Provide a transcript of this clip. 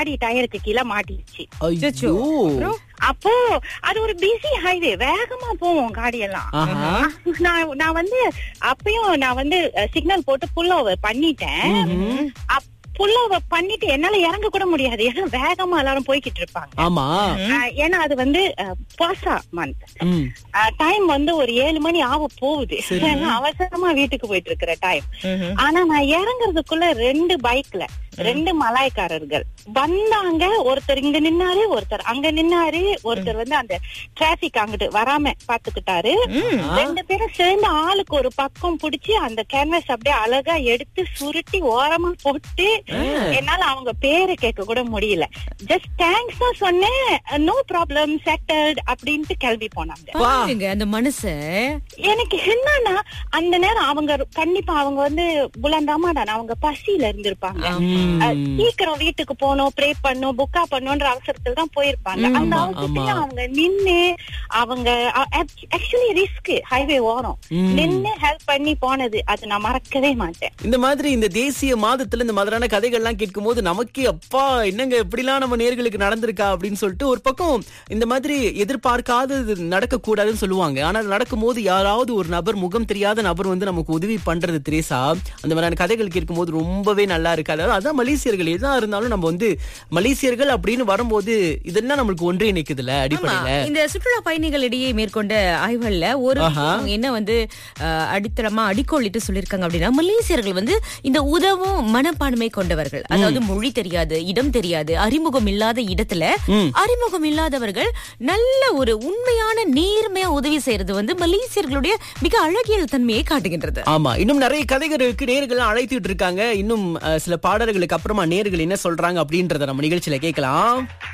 காடி டயருக்கு கீழே மாட்டிடுச்சு ஐயோ அப்போ அது ஒரு பிஸி ஹைவே வேகமா போவோம் காடி எல்லாம் ஆஹா நான் நான் வந்து அப்பயும் நான் வந்து சிக்னல் போட்டு புல் ஓவர் பண்ணிட்டேன் புல் ஓவர் பண்ணிட்டு என்னால இறங்க கூட முடியாது ஏன்னா வேகமா எல்லாரும் போய்கிட்டு இருப்பாங்க ஆமா அஹ், ஏன்னா அது வந்து பாசா மந்த் ம் டைம் வந்து ஒரு ஏழு மணி ஆக போகுது ஏன்னா அவசரமா வீட்டுக்கு போயிட்டு இருக்கிற டைம் ஆனா நான் இறங்குறதுக்குள்ள ரெண்டு பைக்ல ரெண்டு மலாய்க்காரர்கள் வந்தாங்க ஒருத்தர் இங்க நின்னாரு ஒருத்தர் அங்க நின்னாரு ஒருத்தர் வந்து அந்த டிராபிக் அங்கிட்டு வராம பாத்துக்கிட்டாரு ரெண்டு பேரும் சேர்ந்து ஆளுக்கு ஒரு பக்கம் புடிச்சு அந்த கேன்வாஸ் அப்படியே அழகா எடுத்து சுருட்டி ஓரமா போட்டு என்னால அவங்க பேரை கேட்க கூட முடியல ஜஸ்ட் தேங்க்ஸ் தான் சொன்னேன் நோ ப்ராப்ளம் செட்டல்ட் அப்படின்ட்டு கிளம்பி போனாங்க பாருங்க அந்த மனச எனக்கு என்னன்னா அந்த நேரம் அவங்க கண்டிப்பா அவங்க வந்து புலந்தாமாடான் அவங்க பசியில இருந்திருப்பாங்க அஹ், சீக்கிரம் வீட்டுக்கு போகணும் ப்ரே பண்ணும் புக்கா பண்ணுன்ற அவசரத்துல தான் போயிருப்பாங்க அந்த ஆமா, அவசரத்துல ஆமா. அவங்க நின்னு அவங்க ஆக்சுவலி ரிஸ்க் ஹைவே ஓரம் நின்னு ஹெல்ப் பண்ணி போனது அது நான் மறக்கவே மாட்டேன் இந்த மாதிரி இந்த தேசிய மாதத்துல இந்த மாதிரியான கதைகள்லாம் கேட்கும்போது நமக்கே அப்பா என்னங்க இப்படிலாம் நம்ம நேர்களுக்கு நடந்திருக்கா அப்படின்னு சொல்லிட்டு ஒரு பக்கம் இந்த மாதிரி எதிர்பார்க்காதது நடக்க கூடாதுன்னு சொல்லுவாங்க ஆனா அது நடக்கும்போது யாராவது ஒரு நபர் முகம் தெரியாத நபர் வந்து நமக்கு உதவி பண்றது திரேசா அந்த மாதிரியான கதைகள் கேட்கும்போது ரொம்பவே நல்லா இருக்கு அதாவது அதான் மலேசியர்கள் எதா இருந்தாலும் நம்ம வந்து மலேசியர்கள் அப்படின்னு வரும்போது இதெல்லாம் நம்மளுக்கு ஒன்றே நிக்குதுல ஆமா, அடிப்படையில இந்த சுற்றுலா பயணிகளிடையே மேற்கொண்ட ஆய்வுகள்ல ஒரு ஆஹா. அவங்க என்ன வந்து அஹ், அடித்தளமா அடிக்கோலிட்டு சொல்லிருக்காங்க அப்படின்னா மலேசியர்கள் வந்து இந்த உதவும் மனப்பான்மை கொண்டவர்கள் அதாவது மொழி தெரியாது இடம் தெரியாது அறிமுகம் இல்லாத இடத்துல அறிமுகம் இல்லாதவர்கள் நல்ல ஒரு உண்மையான நேர்மையா உதவி செய்யறது வந்து மலேசியர்களுடைய மிக அழகியல் தன்மையை காட்டுகின்றது ஆமா இன்னும் நிறைய கதைகள் இருக்கு நேர்கள் அழைத்துட்டு இருக்காங்க இன்னும் அஹ், சில பாடல்களுக்கு அப்புறமா நேர்கள் என்ன சொல்றாங்க அப்படின்றத நம்ம நிகழ்ச்சியில கேட்கலாம்